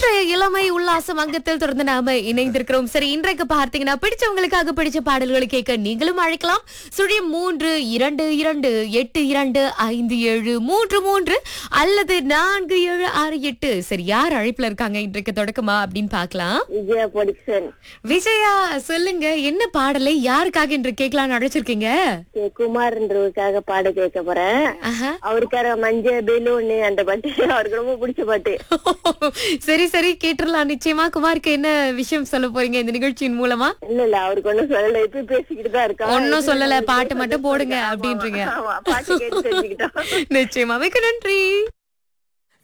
இன்றைய இளமை உல்லாசம் அங்கத்தில் தொடர்ந்து நாம இணைந்திருக்கிறோம் சரி இன்றைக்கு பார்த்தீங்கன்னா பிடிச்சவங்களுக்காக பிடிச்ச பாடல்களை கேட்க நீங்களும் அழைக்கலாம் சுழியம் மூன்று இரண்டு இரண்டு எட்டு இரண்டு ஐந்து ஏழு மூன்று மூன்று அல்லது நான்கு ஏழு ஆறு எட்டு சரி யார் அழைப்புல இருக்காங்க இன்றைக்கு தொடக்கமா அப்படின்னு பார்க்கலாம் விஜயா பொடிக்சன் விஜயா சொல்லுங்க என்ன பாடலை யாருக்காக இன்று கேட்கலாம்னு அழைச்சிருக்கீங்க குமார்ன்றவருக்காக பாட கேட்க போறேன் ஆஹா. அவருக்காக மஞ்ச பெலூன் அந்த பாட்டு அவருக்கு ரொம்ப பிடிச்ச பாட்டு சரி சரி கேட்டுடலாம் நிச்சயமா குமாருக்கு என்ன விஷயம் சொல்ல போறீங்க இந்த நிகழ்ச்சியின் மூலமா இல்ல இல்ல அவருக்கு ஒண்ணும் சொல்லல இப்ப பேசிக்கிட்டு தான் இருக்கா ஒண்ணும் சொல்லல பாட்டு மட்டும் போடுங்க அப்படின்றீங்க ஆமா பாட்டு கேட்டு தெரிஞ்சுக்கிட்டோம் நிச்சயமா மிக்க நன்றி